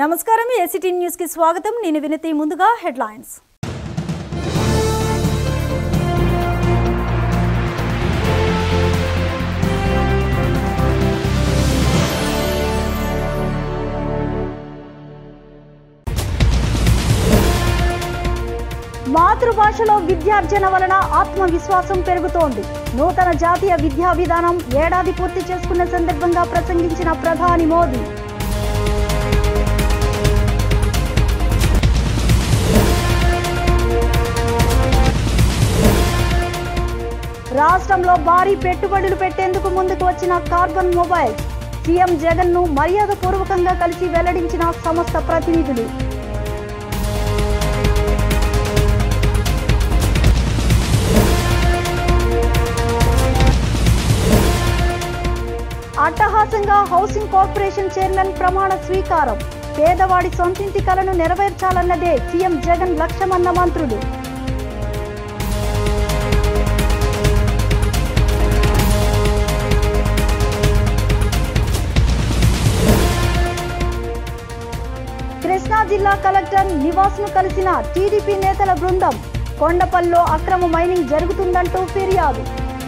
నమస్కారం ACT news కి స్వాగతం నేను వినతి ముందుగా హెడ్లైన్స్ మాతృభాషలో విద్యార్జన వలన ఆత్మవిశ్వాసం పెరుగుతోంది నూతన జాతీయ విద్యా విధానం ఏడాది పూర్తి చేసుకున్న సందర్భంగా ప్రసంగించిన ప్రధాని మోదీ రాష్ట్రంలో భారీ పెట్టుబడులు పెట్టేందుకు ముందుకు వచ్చిన కార్బన్ మొబైల్ సీఎం జగన్ ను మర్యాదపూర్వకంగా కలిసి వెల్లడించిన సంస్థ ప్రతినిధులు అట్టహాసంగా హౌసింగ్ కార్పొరేషన్ చైర్మన్ ప్రమాణ స్వీకారం పేదవాడి సొంతింటి కలను నెరవేర్చాలన్నదే సీఎం జగన్ లక్ష్యమన్న మంత్రులు కృష్ణా జిల్లా కలెక్టర్ నివాస్ను కలిసిన టీడీపీ నేతల బృందం కొండపల్లిలో అక్రమ మైనింగ్ జరుగుతుందంటూ ఫిర్యాదు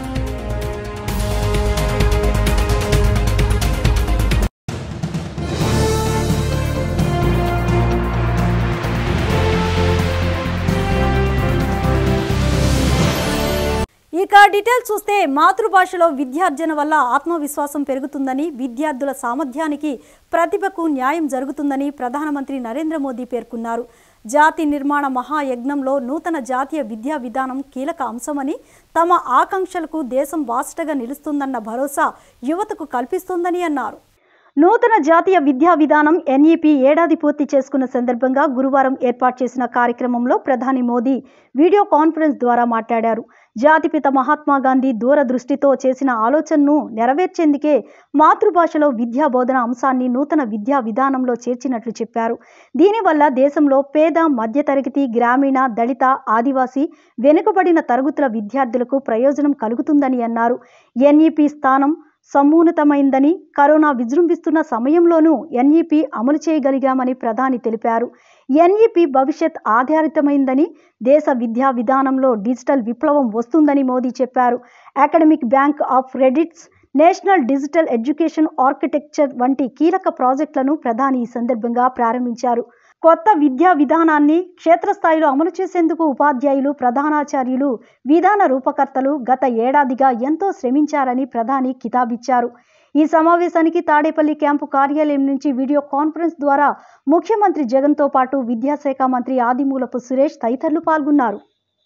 ఇక డీటెయిల్స్ చూస్తే మాతృభాషలో విద్యార్జన వల్ల ఆత్మవిశ్వాసం పెరుగుతుందని విద్యార్థుల సామర్థ్యానికి ప్రతిభకు న్యాయం జరుగుతుందని ప్రధానమంత్రి నరేంద్ర మోదీ పేర్కొన్నారు జాతి నిర్మాణ మహాయజ్ఞంలో నూతన జాతీయ విద్యా విధానం కీలక అంశమని తమ ఆకాంక్షలకు దేశం బాసటగా నిలుస్తుందన్న భరోసా యువతకు కల్పిస్తుందని అన్నారు నూతన జాతీయ విద్యా విధానం ఎన్ఈపి ఏడాది పూర్తి చేసుకున్న సందర్భంగా గురువారం ఏర్పాటు చేసిన కార్యక్రమంలో ప్రధాని మోదీ వీడియో కాన్ఫరెన్స్ ద్వారా మాట్లాడారు జాతిపిత మహాత్మా గాంధీ దూరదృష్టితో చేసిన ఆలోచనను నెరవేర్చేందుకే మాతృభాషలో విద్యా బోధన అంశాన్ని నూతన విద్యా విధానంలో చేర్చినట్లు చెప్పారు దీనివల్ల దేశంలో పేద మధ్యతరగతి గ్రామీణ దళిత ఆదివాసీ వెనుకబడిన తరగతుల విద్యార్థులకు ప్రయోజనం కలుగుతుందని అన్నారు ఎన్ఈపి స్థానం సమున్నతమైందని కరోనా విజృంభిస్తున్న సమయంలోనూ ఎన్ఈపి అమలు చేయగలిగామని ప్రధాని తెలిపారు ఎన్ఈపి భవిష్యత్ ఆధారితమైందని దేశ విద్యా విధానంలో డిజిటల్ విప్లవం వస్తుందని మోదీ చెప్పారు academic bank of credits national digital education architecture వంటి కీలక ప్రాజెక్టులను ప్రధాని ఈ సందర్భంగా ప్రారంభించారు కొత్త విద్యా విధానాన్ని క్షేత్రస్థాయిలో అమలు చేసేందుకు ఉపాధ్యాయులు ప్రధానాచార్యులు విధాన రూపకర్తలు గత ఏడాదిగా ఎంతో శ్రమించారని ప్రధాని కితాబిచ్చారు ఈ సమావేశానికి తాడేపల్లి క్యాంపు కార్యాలయం నుంచి వీడియో కాన్ఫరెన్స్ ద్వారా ముఖ్యమంత్రి జగన్తో పాటు విద్యాశాఖ మంత్రి ఆదిమూలపు సురేష్ తదితరులు పాల్గొన్నారు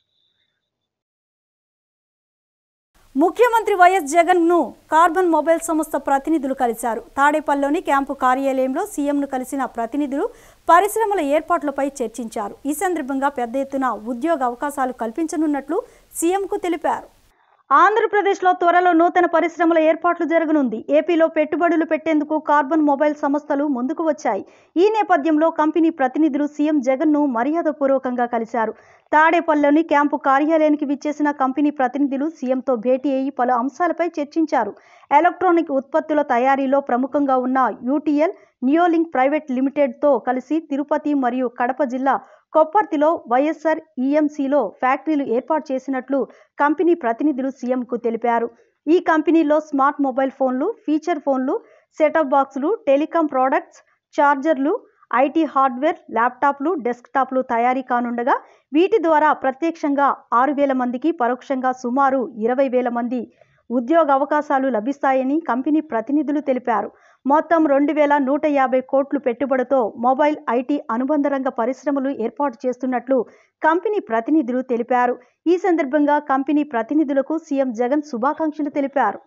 ముఖ్యమంత్రి వైఎస్ జగన్ను కార్బన్ మొబైల్ సంస్థ ప్రతినిధులు కలిశారు తాడేపల్లిలోని క్యాంపు కార్యాలయంలో సీఎంను కలిసిన ప్రతినిధులు పరిశ్రమల ఏర్పాట్లపై చర్చించారు ఈ సందర్భంగా పెద్ద ఎత్తున ఉద్యోగ అవకాశాలు కల్పించనున్నట్లు సీఎంకు తెలిపారు ఆంధ్రప్రదేశ్లో త్వరలో నూతన పరిశ్రమల ఏర్పాట్లు జరగనుంది ఏపీలో పెట్టుబడులు పెట్టేందుకు కార్బన్ మొబైల్ సంస్థలు ముందుకు వచ్చాయి ఈ నేపథ్యంలో కంపెనీ ప్రతినిధులు సీఎం జగన్ను మర్యాదపూర్వకంగా కలిశారు తాడేపల్లిలోని క్యాంపు కార్యాలయానికి విచ్చేసిన కంపెనీ ప్రతినిధులు సీఎంతో భేటీ అయ్యి పలు అంశాలపై చర్చించారు ఎలక్ట్రానిక్ ఉత్పత్తుల తయారీలో ప్రముఖంగా ఉన్న యూటీఎల్ నియోలింక్ ప్రైవేట్ లిమిటెడ్తో కలిసి తిరుపతి మరియు కడప జిల్లా కొప్పర్తిలో వైఎస్ఆర్ ఈఎంసీలో ఫ్యాక్టరీలు ఏర్పాటు చేసినట్లు కంపెనీ ప్రతినిధులు సీఎంకు తెలిపారు ఈ కంపెనీలో స్మార్ట్ మొబైల్ ఫోన్లు ఫీచర్ ఫోన్లు సెటప్ బాక్సులు టెలికాం ప్రోడక్ట్స్ ఛార్జర్లు ఐటీ హార్డ్వేర్ ల్యాప్టాప్లు డెస్క్టాప్లు తయారీ కానుండగా వీటి ద్వారా ప్రత్యక్షంగా ఆరు వేల మందికి పరోక్షంగా సుమారు ఇరవై వేల మంది ఉద్యోగ అవకాశాలు లభిస్తాయని కంపెనీ ప్రతినిధులు తెలిపారు మొత్తం రెండు వేల నూట యాభై కోట్లు పెట్టుబడితో మొబైల్ ఐటీ అనుబంధ రంగ పరిశ్రమలు ఏర్పాటు చేస్తున్నట్లు కంపెనీ ప్రతినిధులు తెలిపారు ఈ సందర్భంగా కంపెనీ ప్రతినిధులకు సీఎం జగన్ శుభాకాంక్షలు తెలిపారు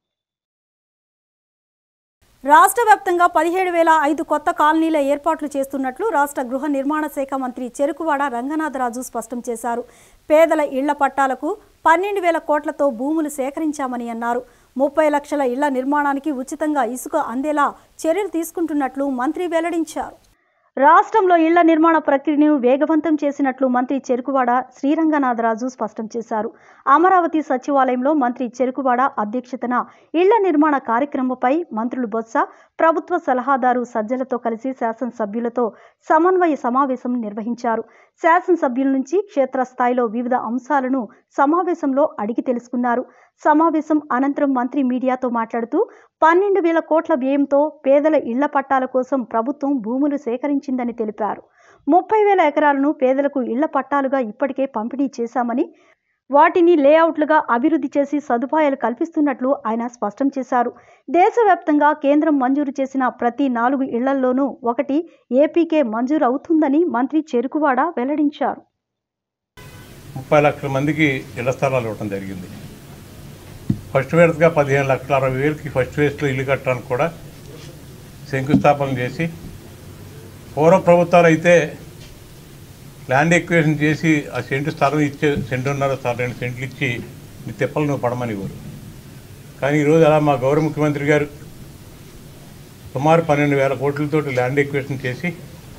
రాష్ట్ర వ్యాప్తంగా పదిహేడు వేల ఐదు కొత్త కాలనీల ఏర్పాట్లు చేస్తున్నట్లు రాష్ట్ర గృహ నిర్మాణ శాఖ మంత్రి చెరుకువాడ రంగనాథరాజు స్పష్టం చేశారు పేదల ఇళ్ల పట్టాలకు పన్నెండు వేల కోట్లతో భూములు సేకరించామని అన్నారు ముప్పై లక్షల ఇళ్ల నిర్మాణానికి ఉచితంగా ఇసుక అందేలా చర్యలు తీసుకుంటున్నట్లు మంత్రి వెల్లడించారు రాష్ట్రంలో ఇళ్ల నిర్మాణ ప్రక్రియను వేగవంతం చేసినట్లు మంత్రి చెరుకువాడ శ్రీరంగనాథరాజు స్పష్టం చేశారు అమరావతి సచివాలయంలో మంత్రి చెరుకువాడ అధ్యక్షతన ఇళ్ల నిర్మాణ కార్యక్రమంపై మంత్రులు బొత్స ప్రభుత్వ సలహాదారు సజ్జలతో కలిసి శాసనసభ్యులతో సమన్వయ సమావేశం నిర్వహించారు శాసనసభ్యుల నుంచి క్షేత్రస్థాయిలో వివిధ అంశాలను సమావేశంలో అడిగి తెలుసుకున్నారు సమావేశం అనంతరం మంత్రి మీడియాతో మాట్లాడుతూ పన్నెండు వేల కోట్ల వ్యయంతో పేదల ఇళ్ల పట్టాల కోసం ప్రభుత్వం భూములు సేకరించిందని తెలిపారు ముప్పై వేల ఎకరాలను పేదలకు ఇళ్ల పట్టాలుగా ఇప్పటికే పంపిణీ చేశామని వాటిని లేఅవుట్లుగా అభివృద్ధి చేసి సదుపాయాలు కల్పిస్తున్నట్లు ఆయన స్పష్టం చేశారు దేశవ్యాప్తంగా కేంద్రం మంజూరు చేసిన ప్రతి నాలుగు ఇళ్లల్లోనూ ఒకటి ఏపీకే మంజూరు అవుతుందని మంత్రి చెరుకువాడ వెల్లడించారు ముప్పై లక్షల మందికి ఇళ్ల స్థలాలు ఇవ్వడం జరిగింది ఫస్ట్ విడతగా పదిహేను లక్షల అరవై వేలకి ఫస్ట్ ఫేజ్లో ఇల్లు కట్టడానికి కూడా శంకుస్థాపన చేసి పూర్వ ప్రభుత్వాలు అయితే ల్యాండ్ ఎక్వేషన్ చేసి ఆ సెంటు స్థలం ఇచ్చే సెంటున్నర స్థలం రెండు సెంట్లు ఇచ్చి నీ తిప్పలు నువ్వు పడమని కోరు కానీ ఈరోజు అలా మా గౌరవ ముఖ్యమంత్రి గారు సుమారు పన్నెండు వేల కోట్లతోటి ల్యాండ్ ఎక్వేషన్ చేసి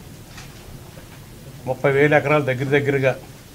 ముప్పై వేల ఎకరాలు దగ్గర దగ్గరగా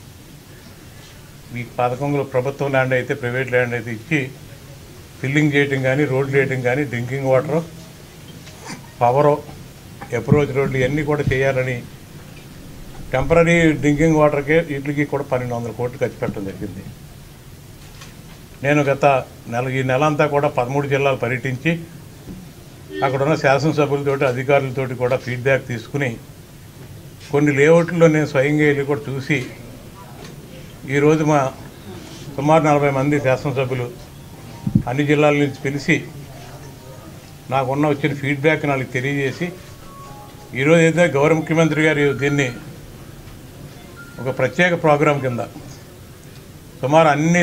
ఈ పథకంలో ప్రభుత్వం ల్యాండ్ అయితే ప్రైవేట్ ల్యాండ్ అయితే ఇచ్చి ఫిల్లింగ్ చేయటం కానీ రోడ్లు వేయటం కానీ డ్రింకింగ్ వాటరు పవరు అప్రోచ్ రోడ్లు ఇవన్నీ కూడా చేయాలని టెంపరీ డ్రింకింగ్ వాటర్కే వీటికి కూడా పన్నెండు వందల కోట్లు ఖర్చు పెట్టడం జరిగింది నేను గత నెల ఈ నెల అంతా కూడా పదమూడు జిల్లాలు పర్యటించి అక్కడ ఉన్న శాసనసభ్యులతోటి అధికారులతోటి కూడా ఫీడ్బ్యాక్ తీసుకుని కొన్ని లేఅవుట్లో నేను స్వయంగా వెళ్ళి కూడా చూసి ఈరోజు మా సుమారు నలభై మంది శాసనసభ్యులు అన్ని జిల్లాల నుంచి పిలిచి నాకున్న వచ్చిన ఫీడ్బ్యాక్ నాకు తెలియజేసి ఈరోజు అయితే గౌరవ ముఖ్యమంత్రి గారు దీన్ని ఒక ప్రత్యేక ప్రోగ్రాం కింద సుమారు అన్ని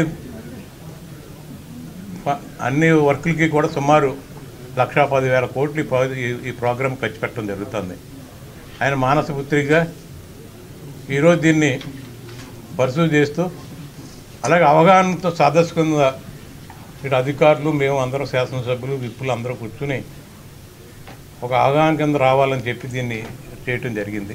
ప- అన్ని వర్కులకి కూడా సుమారు లక్షా పదివేల కోట్లు ఈ ప్రో- ఈ- ఈ ప్రోగ్రాం ఖర్చు పెట్టడం జరుగుతుంది ఆయన మానసపుత్రిగా ఈరోజు దీన్ని పర్సూ చేస్తూ అలాగే అవగాహనతో సదస్సు కింద ఇటు అధికారులు మేము అందరం శాసనసభ్యులు విప్పులు అందరూ కూర్చుని ఒక అవగాహన కింద రావాలని చెప్పి దీన్ని చేయటం జరిగింది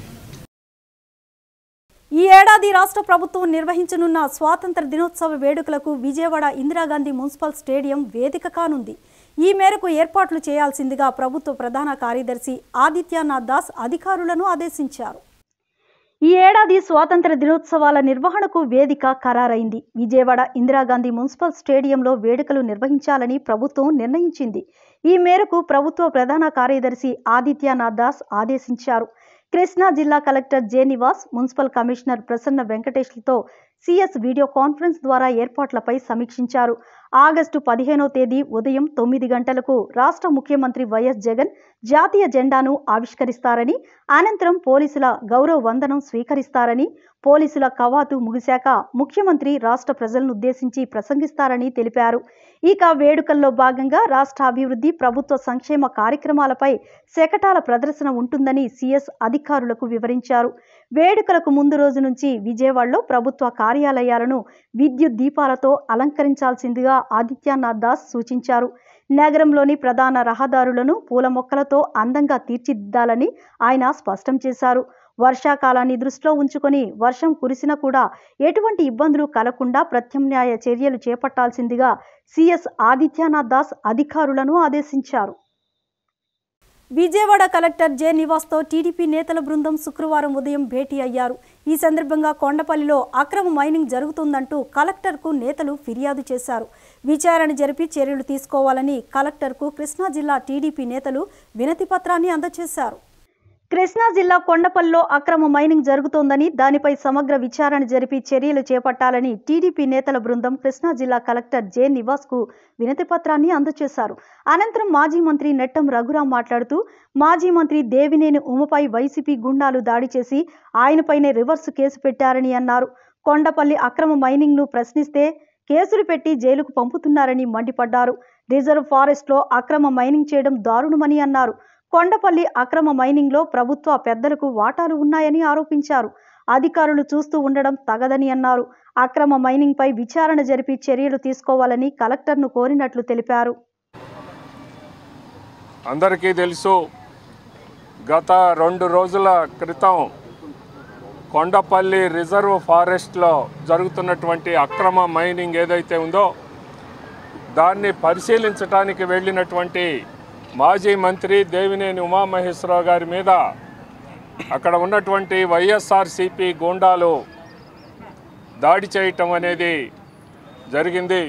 ఈ ఏడాది రాష్ట్ర ప్రభుత్వం నిర్వహించనున్న స్వాతంత్ర దినోత్సవ వేడుకలకు విజయవాడ ఇందిరాగాంధీ మున్సిపల్ స్టేడియం వేదిక కానుంది ఈ మేరకు ఏర్పాట్లు చేయాల్సిందిగా ప్రభుత్వ ప్రధాన కార్యదర్శి ఆదిత్యనాథ్ దాస్ అధికారులను ఆదేశించారు ఈ ఏడాది స్వాతంత్ర దినోత్సవాల నిర్వహణకు వేదిక ఖరారైంది విజయవాడ ఇందిరాగాంధీ మున్సిపల్ స్టేడియంలో వేడుకలు నిర్వహించాలని ప్రభుత్వం నిర్ణయించింది ఈ మేరకు ప్రభుత్వ ప్రధాన కార్యదర్శి ఆదిత్యనాథ్ దాస్ ఆదేశించారు కృష్ణా జిల్లా collector J Nivas municipal commissioner Prasanna వెంకటేష్లతో సిఎస్ వీడియో కాన్ఫరెన్స్ ద్వారా ఏర్పాట్లపై సమీక్షించారు ఆగస్టు పదిహేనో తేదీ ఉదయం తొమ్మిది గంటలకు రాష్ట్ర ముఖ్యమంత్రి వైఎస్ జగన్ జాతీయ జెండాను ఆవిష్కరిస్తారని అనంతరం పోలీసుల గౌరవ వందనం స్వీకరిస్తారని పోలీసుల కవాతు ముగిశాక ముఖ్యమంత్రి రాష్ట్ర ప్రజలను ఉద్దేశించి ప్రసంగిస్తారని తెలిపారు ఇక వేడుకల్లో భాగంగా రాష్ట్ర అభివృద్ధి ప్రభుత్వ సంక్షేమ కార్యక్రమాలపై శకటాల ప్రదర్శన ఉంటుందని సీఎస్ అధికారులకు వివరించారు వేడుకలకు ముందు రోజు నుంచి విజయవాడలో ప్రభుత్వ కార్యాలయాలను విద్యుత్ దీపాలతో అలంకరించాల్సిందిగా ఆదిత్యనాథ్ దాస్ సూచించారు నగరంలోని ప్రధాన రహదారులను పూల మొక్కలతో అందంగా తీర్చిదిద్దాలని ఆయన స్పష్టం చేశారు వర్షాకాలాన్ని దృష్టిలో ఉంచుకొని వర్షం కురిసినా కూడా ఎటువంటి ఇబ్బందులు కలగకుండా ప్రత్యామ్నాయ చర్యలు చేపట్టాల్సిందిగా సిఎస్ ఆదిత్యనాథ్ దాస్ అధికారులను ఆదేశించారు విజయవాడ కలెక్టర్ జె నివాస్తో టీడీపీ నేతల బృందం శుక్రవారం ఉదయం భేటీ అయ్యారు ఈ సందర్భంగా కొండపల్లిలో అక్రమ మైనింగ్ జరుగుతుందంటూ కలెక్టర్కు నేతలు ఫిర్యాదు చేశారు విచారణ జరిపి చర్యలు తీసుకోవాలని కలెక్టర్కు కృష్ణా జిల్లా టీడీపీ నేతలు వినతి పత్రాన్ని అందజేశారు కృష్ణా జిల్లా కొండపల్లిలో అక్రమ మైనింగ్ జరుగుతోందని దానిపై సమగ్ర విచారణ జరిపి చర్యలు చేపట్టాలని టీడీపీ నేతల బృందం కృష్ణా జిల్లా కలెక్టర్ జె నివాస్కు వినతి పత్రాన్ని అందజేశారు అనంతరం మాజీ మంత్రి నెట్టం రఘురాం మాట్లాడుతూ మాజీ మంత్రి దేవినేని ఉమపై వైసీపీ గుండాలు దాడి చేసి ఆయనపైనే రివర్స్ కేసు పెట్టారని అన్నారు కొండపల్లి అక్రమ మైనింగ్ను ప్రశ్నిస్తే కేసులు పెట్టి జైలుకు పంపుతున్నారని మండిపడ్డారు రిజర్వ్ ఫారెస్ట్లో అక్రమ మైనింగ్ చేయడం దారుణమని అన్నారు కొండపల్లి అక్రమ మైనింగ్లో ప్రభుత్వ పెద్దలకు వాటాలు ఉన్నాయని ఆరోపించారు అధికారులు చూస్తూ ఉండడం తగదని అన్నారు అక్రమ మైనింగ్పై విచారణ జరిపి చర్యలు తీసుకోవాలని కలెక్టర్ను కోరినట్లు తెలిపారు అందరికీ తెలుసు గత రెండు రోజుల క్రితం కొండపల్లి రిజర్వ్ ఫారెస్ట్లో జరుగుతున్నటువంటి అక్రమ మైనింగ్ ఏదైతే ఉందో దాన్ని పరిశీలించడానికి వెళ్ళినటువంటి మాజీ మంత్రి దేవినేని ఉమామహేశ్వరరావు గారి మీద అక్కడ ఉన్నటువంటి వైఎస్ఆర్సిపి గూండాలు దాడి చేయటం అనేది జరిగింది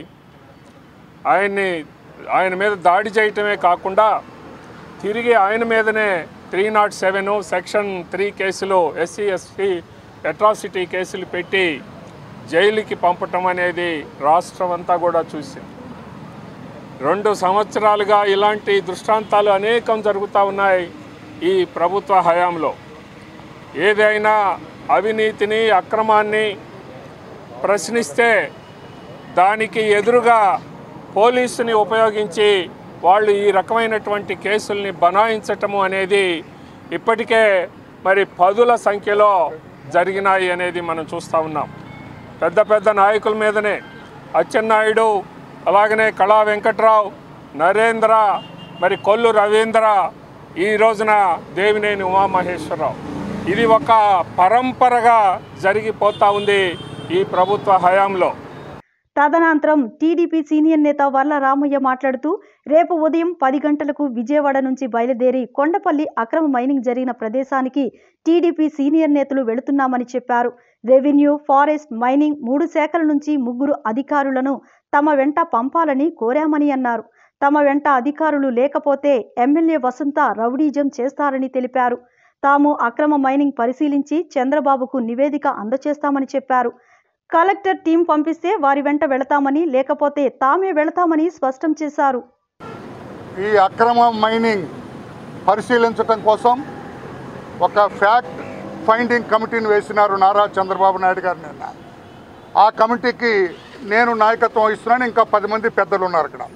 ఆయన్ని ఆయన మీద దాడి చేయటమే కాకుండా తిరిగి ఆయన మీదనే three naught seven section three కేసులు ఎస్సీ ఎస్టీ అట్రాసిటీ కేసులు పెట్టి జైలుకి పంపటం అనేది రాష్ట్రం అంతా కూడా చూసింది రెండు సంవత్సరాలుగా ఇలాంటి దృష్టాంతాలు అనేకం జరుగుతూ ఉన్నాయి ఈ ప్రభుత్వ హయాంలో ఏదైనా అవినీతిని అక్రమాన్ని ప్రశ్నిస్తే దానికి ఎదురుగా పోలీసుని ఉపయోగించి వాళ్ళు ఈ రకమైనటువంటి కేసుల్ని బనాయించటము అనేది ఇప్పటికే మరి పదుల సంఖ్యలో జరిగినాయి అనేది మనం చూస్తూ ఉన్నాం పెద్ద పెద్ద నాయకుల మీదనే అచ్చెన్నాయుడు అలాగనే కళా వెంకట్రావు నరేంద్ర మరి కొల్లు రవీంద్ర ఈ రోజున దేవినేని ఉమామహేశ్వరరావు ఇది ఒక పరంపరగా జరిగిపోతూ ఉంది ఈ ప్రభుత్వ హయాంలో తదనంతరం టీడీపీ సీనియర్ నేత వర్ల రామయ్య మాట్లాడుతూ రేపు ఉదయం పది గంటలకు విజయవాడ నుంచి బయలుదేరి కొండపల్లి అక్రమ మైనింగ్ జరిగిన ప్రదేశానికి టీడీపీ సీనియర్ నేతలు వెళుతున్నామని చెప్పారు రెవెన్యూ ఫారెస్ట్ మైనింగ్ మూడు శాఖల నుంచి ముగ్గురు అధికారులను తమ వెంట పంపాలని కోరామని అన్నారు తమ వెంట అధికారులు లేకపోతే ఎమ్మెల్యే వసంత రౌడీజం చేస్తారని తెలిపారు తాము అక్రమ మైనింగ్ పరిశీలించి చంద్రబాబుకు నివేదిక అందచేస్తామని చెప్పారు కలెక్టర్ టీం పంపిస్తే వారి వెంట వెళతామని లేకపోతే తామే వెళతామని స్పష్టం చేశారు ఈ అక్రమ మైనింగ్ పరిశీలించటం కోసం ఒక ఫ్యాక్ట్ ఫైండింగ్ కమిటీని వేసినారు నారా చంద్రబాబు నాయుడు గారు నిన్న ఆ కమిటీకి నేను నాయకత్వం వహిస్తున్నాను ఇంకా పది మంది పెద్దలు ఉన్నారు ఇక్కడ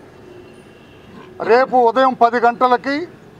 రేపు ఉదయం పది గంటలకి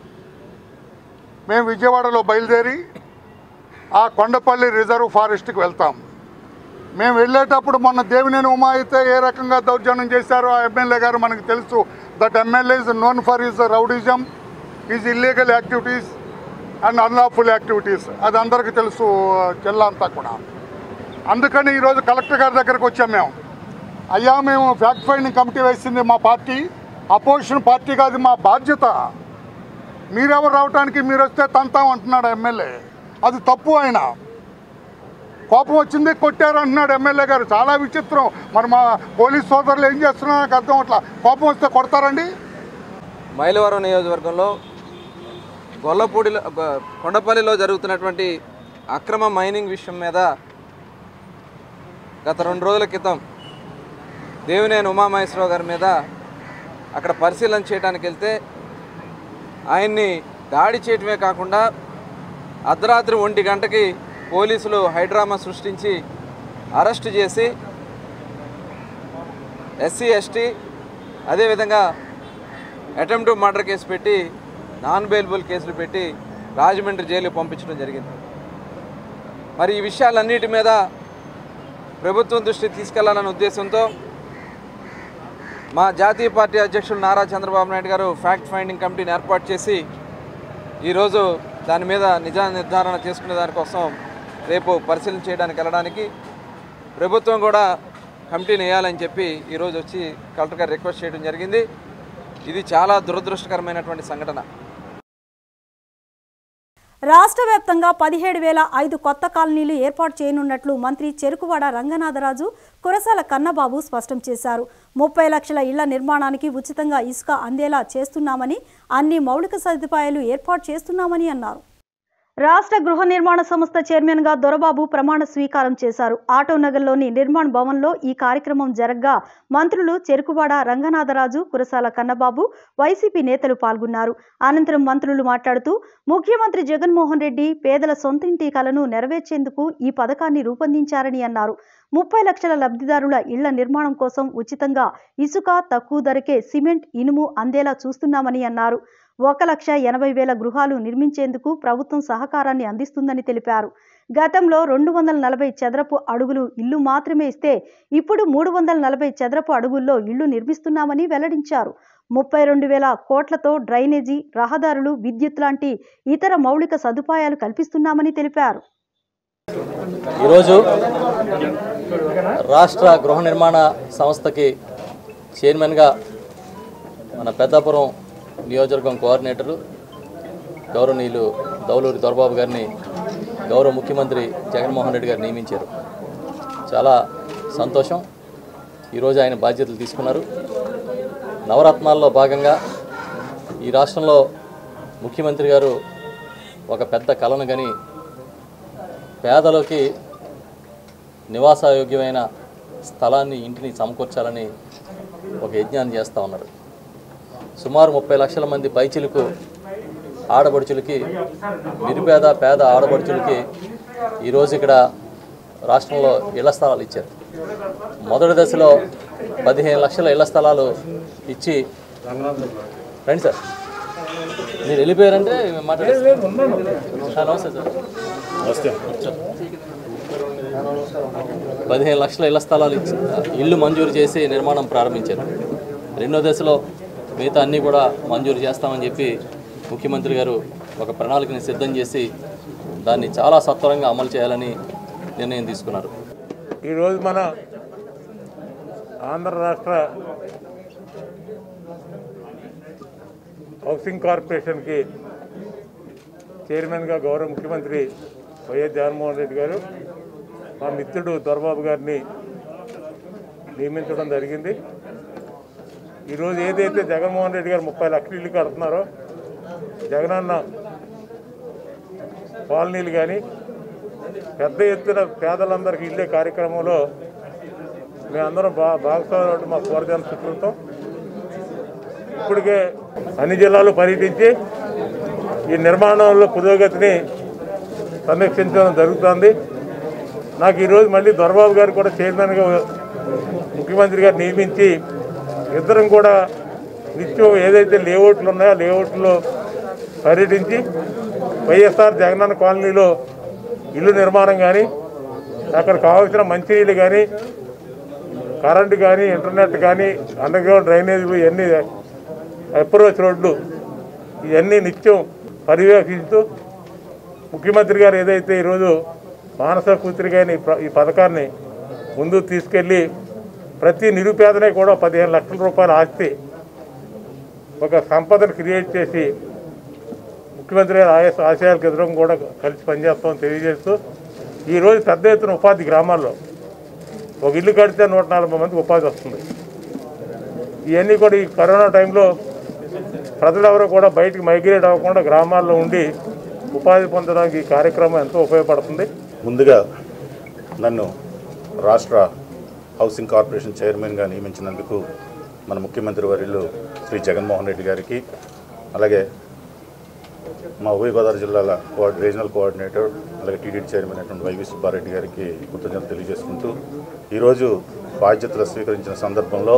మేము విజయవాడలో బయలుదేరి ఆ కొండపల్లి రిజర్వ్ ఫారెస్ట్కి వెళ్తాం మేము వెళ్ళేటప్పుడు మొన్న దేవినేని ఉమా అయితే ఏ రకంగా దౌర్జన్యం చేశారో ఆ ఎమ్మెల్యే గారు మనకు తెలుసు that MLA is known for is rowdyism is illegal activities and unlawful activities అది అందరికీ తెలుసు జిల్లా అంతా కూడా అందుకని ఈరోజు కలెక్టర్ గారి దగ్గరకు వచ్చాం మేము అయ్యా మేము ఫ్యాక్ట్ ఫైండింగ్ కమిటీ వేసింది మా పార్టీ అపోజిషన్ పార్టీ కాదు మా బాధ్యత మీరెవరు రావటానికి మీరు వస్తే తంతాం అంటున్నాడు ఎమ్మెల్యే అది తప్పు ఆయన కోపం వచ్చింది కొట్టారు అంటున్నాడు ఎమ్మెల్యే గారు చాలా విచిత్రం మరి మా పోలీస్ సోదరులు ఏం చేస్తున్నారో నాకు అర్థం అట్లా కోపం వస్తే కొడతారండి మైలవరం నియోజకవర్గంలో గొల్లపూడిలో గ- కొండపల్లిలో జరుగుతున్నటువంటి అక్రమ మైనింగ్ విషయం మీద గత రెండు రోజుల క్రితం దేవినేని ఉమామహేశ్వరరావు గారి మీద అక్కడ పరిశీలన చేయడానికి వెళ్తే ఆయన్ని దాడి చేయటమే కాకుండా అర్ధరాత్రి ఒంటి గంటకి పోలీసులు హైడ్రామా సృష్టించి అరెస్ట్ చేసి ఎస్సీ ఎస్టీ అదేవిధంగా అటెంప్ట్ మర్డర్ కేసు పెట్టి నాన్ బెయిలబుల్ కేసులు పెట్టి రాజమండ్రి జైలుకి పంపించడం జరిగింది మరి ఈ విషయాలన్నిటి మీద ప్రభుత్వం దృష్టికి తీసుకెళ్లాలనే ఉద్దేశంతో మా జాతీయ పార్టీ అధ్యక్షులు నారా చంద్రబాబు నాయుడు గారు ఫ్యాక్ట్ ఫైండింగ్ కమిటీని ఏర్పాటు చేసి ఈరోజు దాని మీద నిజ నిర్ధారణ చేసుకునే దానికోసం రేపు పరిశీలన చేయడానికి వెళ్ళడానికి ప్రభుత్వం కూడా కమిటీని వేయాలని చెప్పి ఈరోజు వచ్చి కలెక్టర్ గారు రిక్వెస్ట్ చేయడం జరిగింది ఇది చాలా దురదృష్టకరమైనటువంటి సంఘటన రాష్ట్ర వ్యాప్తంగా పదిహేడు వేల ఐదు కొత్త కాలనీలు ఏర్పాటు చేయనున్నట్లు మంత్రి చెరుకువాడ రంగనాథరాజు కురసాల కన్నబాబు స్పష్టం చేశారు ముప్పై లక్షల ఇళ్ల నిర్మాణానికి ఉచితంగా ఇసుక అందేలా చేస్తున్నామని అన్ని మౌలిక సదుపాయాలు ఏర్పాటు చేస్తున్నామని అన్నారు రాష్ట్ర గృహ నిర్మాణ సంస్థ చైర్మన్ గా దొరబాబు ప్రమాణ స్వీకారం చేశారు ఆటో నగర్లోని నిర్మాణ్ భవన్లో ఈ కార్యక్రమం జరగ్గా మంత్రులు చెరుకువాడ రంగనాథరాజు కురసాల కన్నబాబు వైసీపీ నేతలు పాల్గొన్నారు అనంతరం మంత్రులు మాట్లాడుతూ ముఖ్యమంత్రి జగన్మోహన్ రెడ్డి పేదల సొంతింటి కలను నెరవేర్చేందుకు ఈ పథకాన్ని రూపొందించారని అన్నారు ముప్పై లక్షల లబ్ధిదారుల ఇళ్ల నిర్మాణం కోసం ఉచితంగా ఇసుక తక్కువ ధరకే సిమెంట్ ఇనుము అందేలా చూస్తున్నామని అన్నారు ఒక లక్ష ఎనభై వేల గృహాలు నిర్మించేందుకు ప్రభుత్వం సహకారాన్ని అందిస్తుందని తెలిపారు గతంలో రెండు వందల నలభై చదరపు అడుగులు ఇల్లు మాత్రమే ఇస్తే ఇప్పుడు మూడు వందల నలభై చదరపు అడుగుల్లో ఇళ్లు నిర్మిస్తున్నామని వెల్లడించారు ముప్పై రెండు వేల కోట్లతో డ్రైనేజీ రహదారులు విద్యుత్ లాంటి ఇతర మౌలిక సదుపాయాలు కల్పిస్తున్నామని తెలిపారు ఈరోజు రాష్ట్ర గృహ నిర్మాణ సంస్థకి చైర్మన్గా మన పెద్దాపురం నియోజకవర్గం కోఆర్డినేటరు గౌరవనీయులు దౌలూరి దొరబాబు గారిని గౌరవ ముఖ్యమంత్రి జగన్మోహన్ రెడ్డి గారు నియమించారు చాలా సంతోషం ఈరోజు ఆయన బాధ్యతలు తీసుకున్నారు నవరత్నాల్లో భాగంగా ఈ రాష్ట్రంలో ముఖ్యమంత్రి గారు ఒక పెద్ద కలను గని పేదలకి నివాసయోగ్యమైన స్థలాన్ని ఇంటిని సమకూర్చాలని ఒక యజ్ఞాన్ని చేస్తూ ఉన్నారు సుమారు ముప్పై లక్షల మంది పైచిలకు ఆడపడుచులకి నిరుపేద పేద ఆడపడుచులకి ఈరోజు ఇక్కడ రాష్ట్రంలో ఇళ్ల స్థలాలు ఇచ్చారు మొదటి దశలో పదిహేను లక్షల ఇళ్ల స్థలాలు ఇచ్చి రండి సార్ మీరు వెళ్ళిపోయారంటే మాట్లాడారు నమస్తే సార్ పదిహేను లక్షల ఇళ్ల స్థలాలు ఇచ్చి ఇల్లు మంజూరు చేసి నిర్మాణం ప్రారంభించారు రెండో దశలో మిగతా అన్నీ కూడా మంజూరు చేస్తామని చెప్పి ముఖ్యమంత్రి గారు ఒక ప్రణాళికని సిద్ధం చేసి దాన్ని చాలా సత్వరంగా అమలు చేయాలని నిర్ణయం తీసుకున్నారు ఈరోజు మన ఆంధ్ర రాష్ట్ర హౌసింగ్ కార్పొరేషన్కి చైర్మన్గా గౌరవ ముఖ్యమంత్రి వైఎస్ జగన్మోహన్ రెడ్డి గారు మా మిత్రుడు దొరబాబు గారిని నియమించడం జరిగింది ఈరోజు ఏదైతే జగన్మోహన్ రెడ్డి గారు ముప్పై లక్షల ఇల్లు కడుతున్నారో జగనన్న కాలనీలు కానీ పెద్ద ఎత్తున పేదలందరికీ ఇల్లే కార్యక్రమంలో మేమందరం బా భాగస్వామ్యం మా కోరజన సుకృతం ఇప్పటికే అన్ని జిల్లాలు పర్యటించి ఈ నిర్మాణంలో పురోగతిని సమీక్షించడం జరుగుతుంది నాకు ఈరోజు మళ్ళీ దొరబాబు గారు కూడా చైర్మన్గా ముఖ్యమంత్రి గారు నియమించి ఇద్దరం కూడా నిత్యం ఏదైతే లేఅవుట్లు ఉన్నాయో లేఅవుట్లో పర్యటించి వైఎస్ఆర్ జగనన్న కాలనీలో ఇల్లు నిర్మాణం కానీ అక్కడ కావాల్సిన మంచినీళ్ళు కానీ కరెంటు కానీ ఇంటర్నెట్ కానీ అండర్ గ్రౌండ్ డ్రైనేజీలు ఇవన్నీ అప్రోచ్ రోడ్లు ఇవన్నీ నిత్యం పర్యవేక్షిస్తూ ముఖ్యమంత్రి గారు ఏదైతే ఈరోజు మానస కూతురిగా ఈ ప్ర- ఈ పథకాన్ని ముందుకు తీసుకెళ్ళి ప్రతి నిరుపేదనే కూడా పదిహేను లక్షల రూపాయల ఆస్తి ఒక సంపదను క్రియేట్ చేసి ముఖ్యమంత్రి గారి ఆయ ఆశయాలకు ఎదురు కూడా కలిసి పనిచేస్తామని తెలియజేస్తూ ఈరోజు పెద్ద ఎత్తున ఉపాధి గ్రామాల్లో ఒక ఇల్లు కడితే నూట నలభై మందికి ఉపాధి వస్తుంది ఇవన్నీ కూడా ఈ కరోనా టైంలో ప్రజలెవరూ కూడా బయటికి మైగ్రేట్ అవ్వకుండా గ్రామాల్లో ఉండి ఉపాధి పొందడానికి ఈ కార్యక్రమం ఎంతో ఉపయోగపడుతుంది ముందుగా నన్ను రాష్ట్ర హౌసింగ్ కార్పొరేషన్ చైర్మన్గా నియమించినందుకు మన ముఖ్యమంత్రి వర్యులు శ్రీ జగన్మోహన్ రెడ్డి గారికి అలాగే మా ఉభయ గోదావరి జిల్లాల కోఆర్డి రీజనల్ కోఆర్డినేటర్ అలాగే టీడీడీ చైర్మన్ అయినటువంటి వైవి సుబ్బారెడ్డి గారికి కృతజ్ఞతలు తెలియజేసుకుంటూ ఈరోజు బాధ్యతలు స్వీకరించిన సందర్భంలో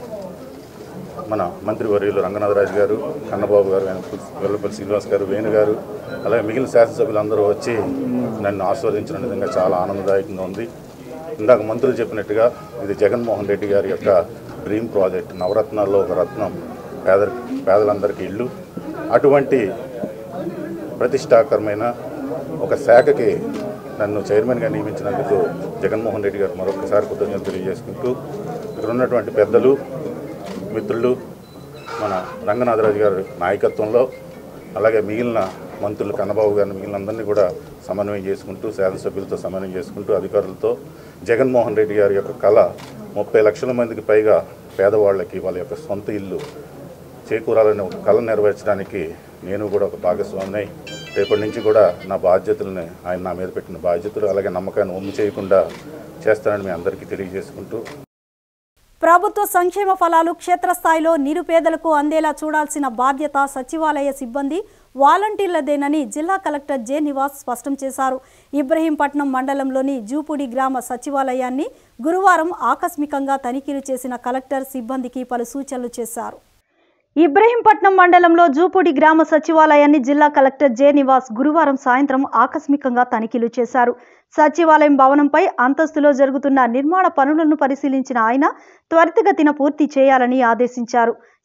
మన మంత్రివర్యులు రంగనాథరాజు గారు కన్నబాబు గారు వెల్లపల్లి శ్రీనివాస్ గారు వేణు గారు అలాగే మిగిలిన శాసనసభ్యులందరూ వచ్చి నన్ను ఆస్వాదించిన విధంగా చాలా ఆనందదాయకంగా ఉంది ఇందాక మంత్రులు చెప్పినట్టుగా ఇది జగన్మోహన్ రెడ్డి గారి యొక్క డ్రీమ్ ప్రాజెక్ట్ నవరత్నాల్లో ఒక రత్నం పేద పేదలందరికీ ఇల్లు అటువంటి ప్రతిష్టాకరమైన ఒక శాఖకి నన్ను చైర్మన్గా నియమించినందుకు జగన్మోహన్ రెడ్డి గారు మరొకసారి కృతజ్ఞతలు తెలియజేసుకుంటూ ఇక్కడ ఉన్నటువంటి పెద్దలు మిత్రులు మన రంగనాథరాజు గారి నాయకత్వంలో అలాగే మిగిలిన మంత్రులు కన్నబాబు గారిని మిగిలిన అందరినీ కూడా సమన్వయం చేసుకుంటూ శాసనసభ్యులతో సమన్వయం చేసుకుంటూ అధికారులతో జగన్మోహన్ రెడ్డి గారి యొక్క కళ ముప్పై లక్షల మందికి పైగా పేదవాళ్ళకి వాళ్ళ యొక్క సొంత ఇల్లు చేకూరాలని ఒక కళ నెరవేర్చడానికి నేను కూడా ఒక భాగస్వామిని రేపటి నుంచి కూడా నా బాధ్యతలని ఆయన నా మీద పెట్టిన బాధ్యతలు అలాగే నమ్మకాన్ని ఒమ్ము చేయకుండా చేస్తానని మీ అందరికీ తెలియజేసుకుంటూ ప్రభుత్వ సంక్షేమ ఫలాలు క్షేత్రస్థాయిలో నిరుపేదలకు అందేలా చూడాల్సిన బాధ్యత సచివాలయ సిబ్బంది వాలంటీర్లదేనని జిల్లా కలెక్టర్ జె నివాస్ స్పష్టం చేశారు ఇబ్రహీంపట్నం మండలంలోని జూపుడి గ్రామ సచివాలయాన్ని గురువారం ఆకస్మికంగా తనిఖీలు చేసిన కలెక్టర్ సిబ్బందికి పలు సూచనలు చేశారు ఇబ్రహీంపట్నం మండలంలో జూపూడి గ్రామ సచివాలయాన్ని జిల్లా కలెక్టర్ జె నివాస్ గురువారం సాయంత్రం ఆకస్మికంగా తనిఖీలు చేశారు సచివాలయం భవనంపై అంతస్తులో జరుగుతున్న నిర్మాణ పనులను పరిశీలించిన ఆయన త్వరితగతిన పూర్తి చేయాలని ఆదేశించారు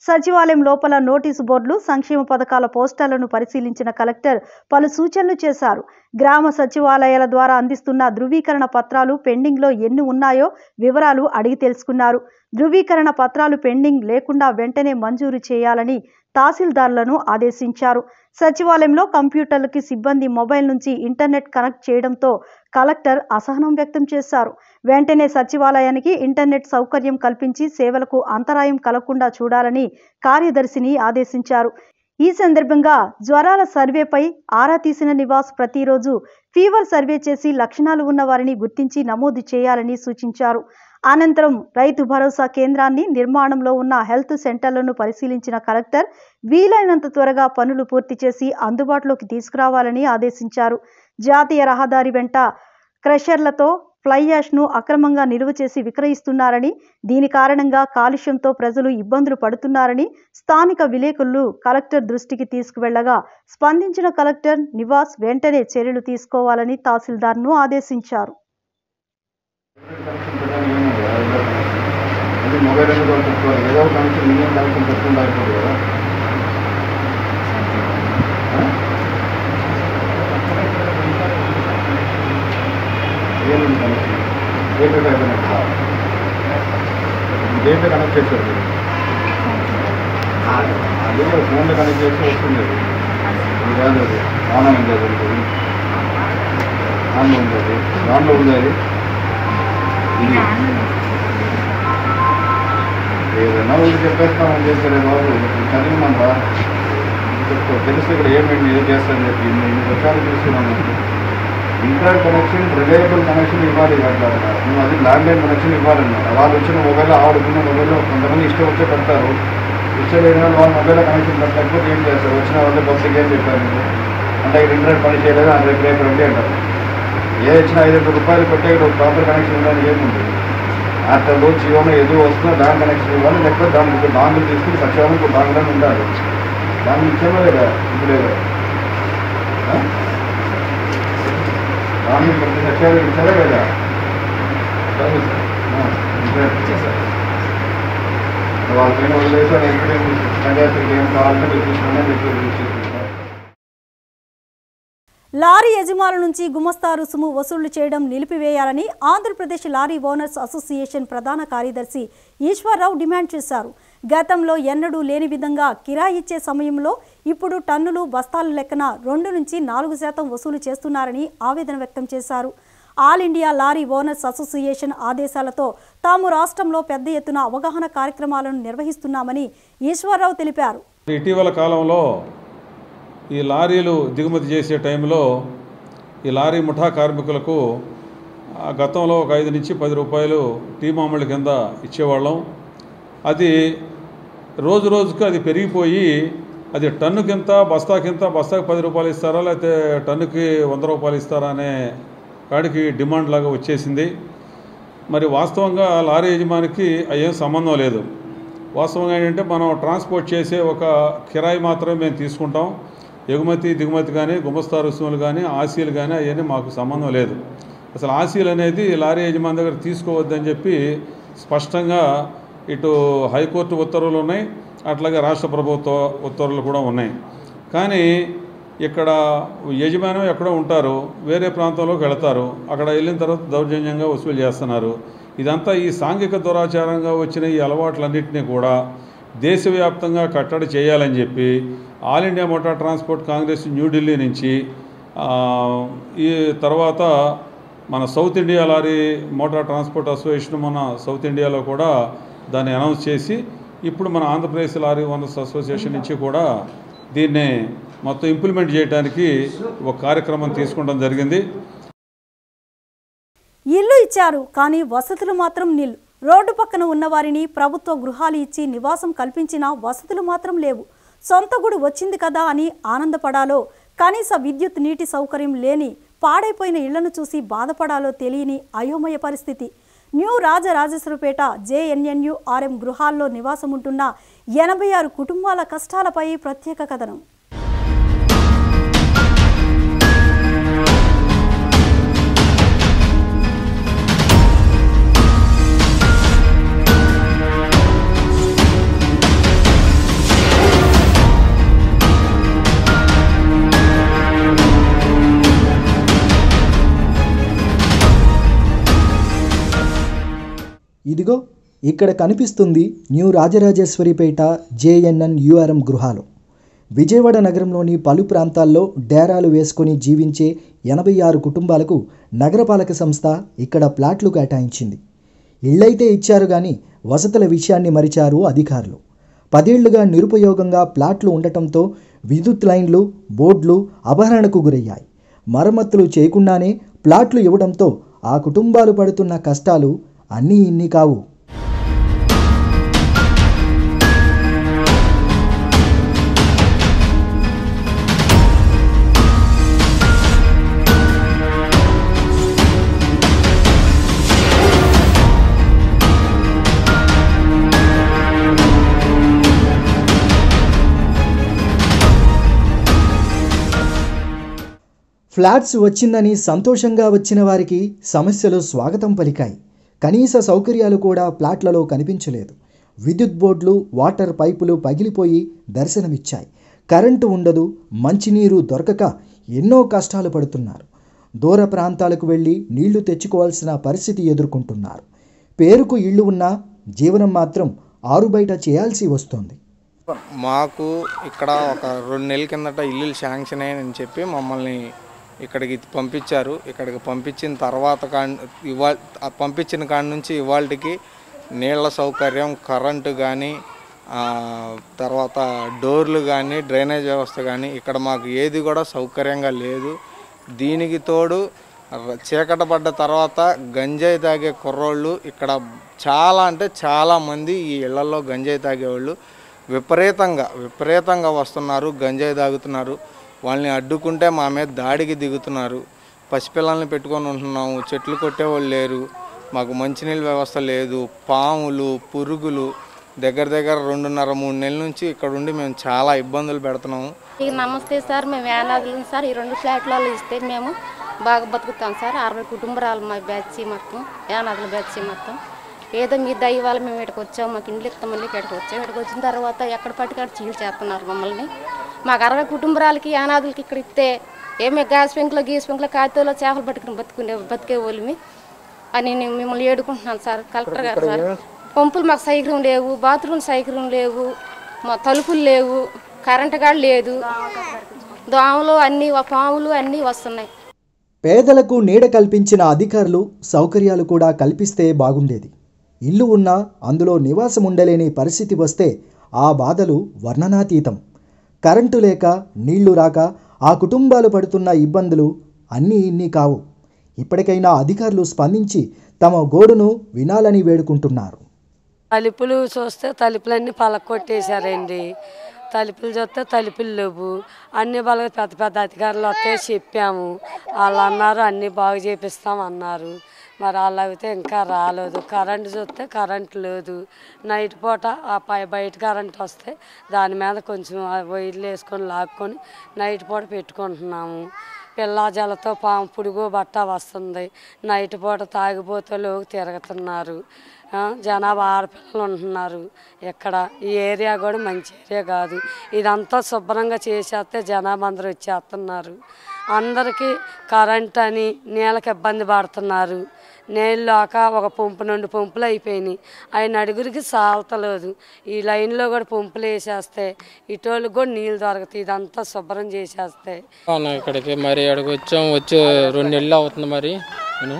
సచివాలయం లోపల నోటీసు బోర్డులు సంక్షేమ పథకాల పోస్టర్లను పరిశీలించిన కలెక్టర్ పలు సూచనలు చేశారు గ్రామ సచివాలయాల ద్వారా అందిస్తున్న ధృవీకరణ పత్రాలు పెండింగ్లో ఎన్ని ఉన్నాయో వివరాలు అడిగి తెలుసుకున్నారు ధృవీకరణ పత్రాలు పెండింగ్ లేకుండా వెంటనే మంజూరు చేయాలని తహసీల్దార్లను ఆదేశించారు సచివాలయంలో కంప్యూటర్లకి సిబ్బంది మొబైల్ నుంచి ఇంటర్నెట్ కనెక్ట్ చేయడంతో కలెక్టర్ అసహనం వ్యక్తం చేశారు వెంటనే సచివాలయానికి ఇంటర్నెట్ సౌకర్యం కల్పించి సేవలకు అంతరాయం కలగకుండా చూడాలని కార్యదర్శిని ఆదేశించారు ఈ సందర్భంగా జ్వరాల సర్వేపై ఆరా తీసిన నివాస్ ప్రతిరోజు ఫీవర్ సర్వే చేసి లక్షణాలు ఉన్న వారిని గుర్తించి నమోదు చేయాలని సూచించారు అనంతరం రైతు భరోసా కేంద్రాన్ని నిర్మాణంలో ఉన్న హెల్త్ సెంటర్లను పరిశీలించిన కలెక్టర్ వీలైనంత త్వరగా పనులు పూర్తి చేసి అందుబాటులోకి తీసుకురావాలని ఆదేశించారు జాతీయ రహదారి వెంట క్రషర్లతో ఫ్లై యాష్ను అక్రమంగా నిలువ చేసి విక్రయిస్తున్నారని దీని కారణంగా కాలుష్యంతో ప్రజలు ఇబ్బందులు పడుతున్నారని స్థానిక విలేకరులు కలెక్టర్ దృష్టికి తీసుకువెళ్లగా స్పందించిన కలెక్టర్ నివాస్ వెంటనే చర్యలు తీసుకోవాలని తహసీల్దార్ను ఆదేశించారు అంటే మొబైల్ అనేది వాళ్ళు పెట్టుకోవాలి ఏదో ఒక కనెక్షన్ మినిమం కనెక్షన్ పెట్టుకుంటే అయిపోతుంది కదా ఆ? ఏముంది connection gateway connect gateway connect చేశారు మీరు. అదే ఫోన్లో కనెక్ట్ చేస్తే వస్తుంది అది ఇది కాదు అది ఆన్ ఉంది అది ఉంటుంది ఆన్లో ఉంది అది దాంట్లో ఉంది అది ఇది ఏదైనా ఊరు చెప్పేస్తామని చెప్పారే బాబు చదివినాం రా చెప్తా తెలిసి ఇక్కడ ఏమేమి ఏం చేస్తారని చెప్పి ఇన్ని ఇన్ని రకాలు చూస్తున్నాం ఇంటర్నెట్ కనెక్షన్ రిలయబుల్ కనెక్షన్ ఇవ్వాలి అంటారు నువ్వు అది ల్యాండ్లైన్ కనెక్షన్ ఇవ్వాలన్నారు వాళ్ళు వచ్చిన మొబైల్ ఆడుకున్న మొబైల్లో కొంతమంది ఇష్టం వచ్చే పెడతారు ఇష్టం లేని వాళ్ళు వాళ్ళ మొబైల్లో కనెక్షన్ పెట్టలేకపోతే ఏం చేస్తారు వచ్చిన వాళ్ళే పబ్లిక్ ఏం చెప్పారు మీకు అంటే ఇక్కడ ఇంటర్నెట్ పని చేయలేదు అని రేపు రేపు రండి అంటారు ఏ ఇచ్చినా ఐదు వందల రూపాయలు పెట్టే ఇక్కడ ప్రాపర్ కనెక్షన్ ఇవ్వడానికి ఏముంది ఎయిర్టెల్ జియోలో ఏదో వస్తుందో దాని కనెక్షన్ ఇవ్వాలి లేకపోతే దానికి ఇప్పుడు డాంగులు తీసుకుని సచివాలయం ఇప్పుడు డాంగులని ఉండాలి దాన్ని ఇచ్చామో లేదా ఇప్పుడు డాంగులు ప్రతి సచివాలయం ఇచ్చారా లేదా వాళ్ళకైనా వదిలేసారు ఎక్కడే పంచాయతీకి ఏం కావాలంటే మీరు తీసుకున్నా మీరు తీసుకుంటారు లారీ యజమానుల నుంచి గుమస్తా రుసుము వసూలు చేయడం నిలిపివేయాలని ఆంధ్రప్రదేశ్ లారీ ఓనర్స్ అసోసియేషన్ ప్రధాన కార్యదర్శి ఈశ్వరరావు డిమాండ్ చేశారు గతంలో ఎన్నడూ లేని విధంగా కిరాయి ఇచ్చే సమయంలో ఇప్పుడు టన్నులు బస్తాల లెక్కన రెండు నుంచి నాలుగు శాతం వసూలు చేస్తున్నారని ఆవేదన వ్యక్తం చేశారు all India lorry owners association ఆదేశాలతో తాము రాష్ట్రంలో పెద్ద ఎత్తున అవగాహన కార్యక్రమాలను నిర్వహిస్తున్నామని ఈశ్వరరావు తెలిపారు ఇటీవల కాలంలో ఈ లారీలు దిగుమతి చేసే టైంలో ఈ లారీ ముఠా కార్మికులకు ఆ గతంలో ఒక ఐదు నుంచి పది రూపాయలు టీ మామూలు కింద ఇచ్చేవాళ్ళం అది రోజు రోజుకు అది పెరిగిపోయి అది టన్నుకింత బస్తాకింత బస్తాకి పది రూపాయలు ఇస్తారా లేకపోతే టన్నుకి వంద రూపాయలు ఇస్తారా అనే కాడికి డిమాండ్ లాగా వచ్చేసింది మరి వాస్తవంగా లారీ యజమానికి అయ్యేం సంబంధం లేదు వాస్తవంగా ఏంటంటే మనం ట్రాన్స్పోర్ట్ చేసే ఒక కిరాయి మాత్రమే మేము తీసుకుంటాం ఎగుమతి దిగుమతి కానీ గుమస్తా రుసుములు కానీ ఆశీలు కానీ అవన్నీ మాకు సంబంధం లేదు అసలు ఆశీలు అనేది లారీ యజమాని దగ్గర తీసుకోవద్దని చెప్పి స్పష్టంగా ఇటు హైకోర్టు ఉత్తర్వులు ఉన్నాయి అట్లాగే రాష్ట్ర ప్రభుత్వ ఉత్తర్వులు కూడా ఉన్నాయి కానీ ఇక్కడ యజమానం ఎక్కడో ఉంటారు వేరే ప్రాంతంలోకి వెళతారు అక్కడ వెళ్ళిన తర్వాత దౌర్జన్యంగా వసూలు చేస్తున్నారు ఇదంతా ఈ సాంఘిక దురాచారంగా వచ్చిన ఈ అలవాట్లన్నింటినీ కూడా దేశవ్యాప్తంగా కట్టడి చేయాలని చెప్పి all India motor transport congress New Delhi నుంచి ఆ, ఈ తర్వాత మన south India lorry motor transport association మన సౌత్ ఇండియాలో కూడా దాన్ని అనౌన్స్ చేసి ఇప్పుడు మన ఆంధ్రప్రదేశ్ లారీ ఓనర్స్ అసోసియేషన్ నుంచి కూడా దీన్ని మొత్తం ఇంప్లిమెంట్ చేయడానికి ఒక కార్యక్రమం తీసుకోవడం జరిగింది ఇల్లు ఇచ్చారు కానీ వసతులు మాత్రం నిల్ రోడ్డు పక్కన ఉన్నవారిని ప్రభుత్వ గృహాలు ఇచ్చి నివాసం కల్పించిన వసతులు మాత్రం లేవు సొంత గుడి వచ్చింది కదా అని ఆనందపడాలో కనీస విద్యుత్ నీటి సౌకర్యం లేని పాడైపోయిన ఇళ్లను చూసి బాధపడాలో తెలియని అయోమయ పరిస్థితి న్యూ రాజరాజేశ్వరపేట జేఎన్ఎన్యు ఆర్ఎం గృహాల్లో నివాసం ఉంటున్న ఎనభై ఆరు కుటుంబాల కష్టాలపై ప్రత్యేక కథనం ఇదిగో ఇక్కడ కనిపిస్తుంది న్యూ రాజరాజేశ్వరిపేట జేఎన్ఎన్ యుఆర్ఎం గృహాలు విజయవాడ నగరంలోని పలు ప్రాంతాల్లో డేరాలు వేసుకొని జీవించే ఎనభై ఆరు కుటుంబాలకు నగరపాలక సంస్థ ఇక్కడ ప్లాట్లు కేటాయించింది ఇళ్లైతే ఇచ్చారు కానీ వసతుల విషయాన్ని మరిచారు అధికారులు పదేళ్లుగా నిరుపయోగంగా ప్లాట్లు ఉండటంతో విద్యుత్ లైన్లు బోర్డులు అపహరణకు గురయ్యాయి మరమ్మతులు చేయకుండానే ప్లాట్లు ఇవ్వడంతో ఆ కుటుంబాలు పడుతున్న కష్టాలు అన్నీ ఇన్ని కావు ఫ్లాట్స్ వచ్చిందని సంతోషంగా వచ్చిన వారికి సమస్యలు స్వాగతం పలికాయి కనీస సౌకర్యాలు కూడా ఫ్లాట్లలో కనిపించలేదు విద్యుత్ బోర్డులు వాటర్ పైపులు పగిలిపోయి దర్శనమిచ్చాయి కరెంటు ఉండదు మంచినీరు దొరకక ఎన్నో కష్టాలు పడుతున్నారు దూర ప్రాంతాలకు వెళ్ళి నీళ్లు తెచ్చుకోవాల్సిన పరిస్థితి ఎదుర్కొంటున్నారు పేరుకు ఇళ్ళు ఉన్నా జీవనం మాత్రం ఆరుబయట చేయాల్సి వస్తోంది మాకు ఇక్కడ ఒక రెండు నెలల కిందట ఇల్లులు శాంక్షన్ అయ్యాయని చెప్పి మమ్మల్ని ఇక్కడికి పంపించారు ఇక్కడికి పంపించిన తర్వాత కా ఇవాళ పంపించిన కాడి నుంచి ఇవాళకి నీళ్ళ సౌకర్యం కరెంటు కానీ తర్వాత డోర్లు కానీ డ్రైనేజ్ వ్యవస్థ కానీ ఇక్కడ మాకు ఏది కూడా సౌకర్యంగా లేదు దీనికి తోడు ర- చీకట పడ్డ తర్వాత గంజాయి తాగే కుర్రోళ్ళు ఇక్కడ చాలా అంటే చాలా మంది ఈ ఇళ్లలో గంజాయి తాగేవాళ్ళు విపరీతంగా విపరీతంగా వస్తున్నారు గంజాయి తాగుతున్నారు వాళ్ళని అడ్డుకుంటే మా మీద దాడికి దిగుతున్నారు పసిపిల్లల్ని పెట్టుకొని ఉంటున్నాము చెట్లు కొట్టేవాళ్ళు లేరు మాకు మంచినీళ్ళ వ్యవస్థ లేదు పాములు పురుగులు దగ్గర దగ్గర రెండున్నర మూడు నెలల నుంచి ఇక్కడ ఉండి మేము చాలా ఇబ్బందులు పెడుతున్నాము ఇక నమస్తే సార్ మేము యానాదులు సార్ ఈ రెండు ఫ్లాట్లలో ఇస్తే మేము బాగా బతుకుతాం సార్ అరవై కుటుంబరాలు మా బ్యాచ్ మొత్తం యానాదుల బ్యాచ్ మొత్తం ఏదో మీ దయ వల్ల మేము ఇక్కడికి వచ్చాం మాకు ఇండ్లు ఇస్తాం మళ్ళీ ఇక్కడికి వచ్చాం ఇక్కడికి వచ్చిన తర్వాత ఎక్కడ పట్టుకాడ చీలు చేస్తున్నారు మమ్మల్ని మాకు అరవై కుటుంబరాలకి యానాదులకి ఇక్కడ ఇస్తే ఏమే గ్యాస్ పెంకులో గీస్ పెంకులో కాగితాలో చేపలు పట్టుకుని బతుకునే బతికే వాళ్ళమి అని నేను మిమ్మల్ని ఏడుకుంటున్నాను సార్ కలెక్టర్ గారు సార్ పంపులు మాకు సైకిల్ లేవు బాత్రూమ్ సైకిల్ లేవు మా తలుపులు లేవు కరెంటు గాడు లేదు దోమలు అన్నీ పాములు అన్నీ వస్తున్నాయి పేదలకు నీడ కల్పించిన అధికారులు సౌకర్యాలు కూడా కల్పిస్తే బాగుండేది ఇల్లు ఉన్నా అందులో నివాసం ఉండలేని పరిస్థితి వస్తే ఆ బాధలు వర్ణనాతీతం కరెంటు లేక నీళ్లు రాక ఆ కుటుంబాలు పడుతున్న ఇబ్బందులు అన్నీ ఇన్ని కావు ఇప్పటికైనా అధికారులు స్పందించి తమ గోడును వినాలని వేడుకుంటున్నారు తలుపులు చూస్తే తలుపులన్నీ పలకొట్టేశారండి తలుపులు చూస్తే తలుపులు లేవు అన్ని బాగా పెద్ద పెద్ద అధికారులు వస్తే చెప్పాము వాళ్ళు అన్నారు అన్నీ బాగు చేపిస్తాం అన్నారు మరి వాళ్ళు అయితే ఇంకా రాలేదు కరెంటు చూస్తే కరెంట్ లేదు నైట్ పూట ఆ పై బయట కరెంట్ వస్తే దాని మీద కొంచెం ఆ వైర్లు వేసుకొని లాక్కొని నైట్ పూట పెట్టుకుంటున్నాము పిల్లా జలతో పాము పురుగు బట్ట వస్తుంది నైట్ పూట తాగిపోతలు తిరుగుతున్నారు ఆ, జనాభా ఆడపిల్లలు ఉంటున్నారు ఇక్కడ ఈ ఏరియా కూడా మంచి ఏరియా కాదు ఇదంతా శుభ్రంగా చేసేస్తే జనాభా అందరూ వచ్చేస్తున్నారు అందరికీ కరెంట్ అని నీళ్ళకి ఇబ్బంది పడుతున్నారు నీళ్ళు లేక ఒక పంపు నుండి పంపులు అయిపోయినాయి ఆయన నలుగురికి సాల్తలేదు ఈ లైన్లో కూడా పంపులు వేసేస్తే ఇటోళ్ళకి కూడా నీళ్ళు దొరుకుతాయి ఇదంతా శుభ్రం చేసేస్తే అవునా ఇక్కడికి మరి ఇక్కడికి వచ్చాం వచ్చి రెండు నెలలు అవుతుంది మరి నేను